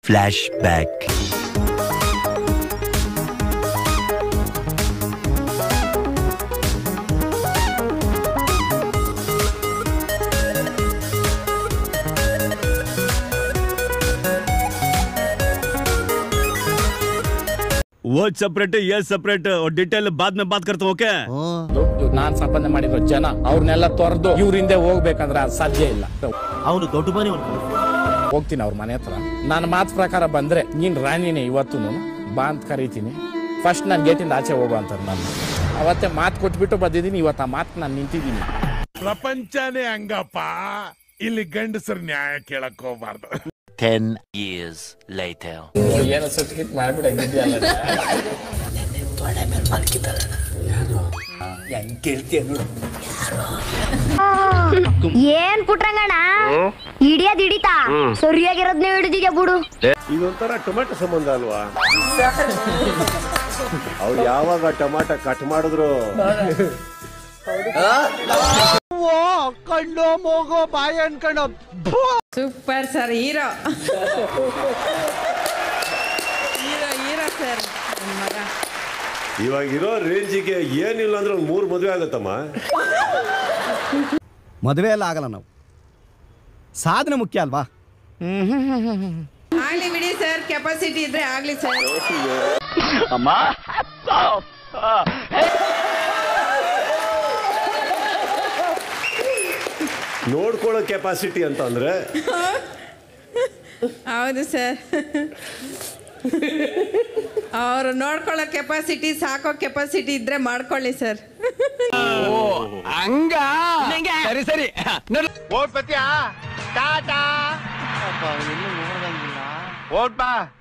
Flashback. वो separate ये separate और डिटेल बाद में बात करता हूँ ओके ದುಡ್ಡು ನಾನ್ ಸಂಪಾದನೆ ಮಾಡಿರೋ ಜನ ಅವ್ರನ್ನೆಲ್ಲ ತೊರೆದು ಇವ್ರ ಹಿಂದೆ ಹೋಗ್ಬೇಕಂದ್ರೆ ಅದು ಸಾಧ್ಯ ಇಲ್ಲ ಅವನು ದೊಡ್ಡ ಮನೆ ಹೋಗ್ತೀನಿ ಅವ್ರ ಮನೆ ಹತ್ರ ನನ್ನ ಮಾತು ಪ್ರಕಾರ ಬಂದ್ರೆ ನೀನ್ ರಾಣಿನೇ ಇವತ್ತು ಬಾ ಅಂತ ಕರಿತೀನಿ ಫಸ್ಟ್ ನಾನು ಗೇಟಿಂದ ಆಚೆ ಹೋಗು ಅಂತಾರೆ ನಾನು ಅವತ್ತೇ ಮಾತು ಕೊಟ್ಬಿಟ್ಟು ಬಂದಿದ್ದೀನಿ ಇವತ್ತು ಆ ಮಾತು ನಾನು ನಿಂತಿದ್ದೀನಿ ಪ್ರಪಂಚನೇ ಹಂಗಪ್ಪ ಇಲ್ಲಿ ಗಂಡಸರು ನ್ಯಾಯ ಕೇಳಕ್ ಹೋಗ್ಬಾರ್ದು Ten years later. ಏನೋ ಸರ್ಟಿಫಿಕೇಟ್ ಮಾಡ್ಬಿಟ್ಟಿದ್ಯಲ್ಲ ಏನ್ ಪುಟ್ರಂಗಣ್ಣ ಹಿಡಿಯೋದ್ ಹಿಡಿತಾ ಸರಿಯಾಗಿರೋದ್ನೇ ಹಿಡಿದಿದ್ಯಾ ಬಿಡು ಇದೊಂಥರ ಟೊಮೆಟೊ ಸಂಬಂಧ ಅಲ್ವಾ ಅವ್ರು ಯಾವಾಗ ಟೊಮಾಟೊ ಕಟ್ ಮಾಡಿದ್ರು super sir hero hero hero sir ನನ್ನ ಮಗ ಇವಾಗ ಇರೋ ರೇಂಜಿಗೆ ಏನಿಲ್ಲ ಅಂದ್ರೆ ಒಂದು ಮೂರು ಮದುವೆ ಆಗತ್ತಮ್ಮ ಮದುವೆ ಎಲ್ಲ ಆಗಲ್ಲ ನಾವು ಸಾಧನೆ ಮುಖ್ಯ ಅಲ್ವಾ ಆಗ್ಲಿ ಬಿಡಿ ಸರ್ ಕೆಪಾಸಿಟಿ ಇದ್ರೆ ಆಗ್ಲಿ ಸರ್ ನೋಡ್ಕೊಳ್ಳೋ ಕೆಪಾಸಿಟಿ ಅಂತ ಅಂದ್ರೆ ಹೌದು ಸರ್ ಅವರು ನೋಡ್ಕೊಳ್ಳೋ ಕೆಪಾಸಿಟಿ ಸಾಕೋ ಕೆಪಾಸಿಟಿ ಇದ್ರೆ ಮಾಡ್ಕೊಳ್ಳಿ ಸರ್ ಓಟ್ ಬಾ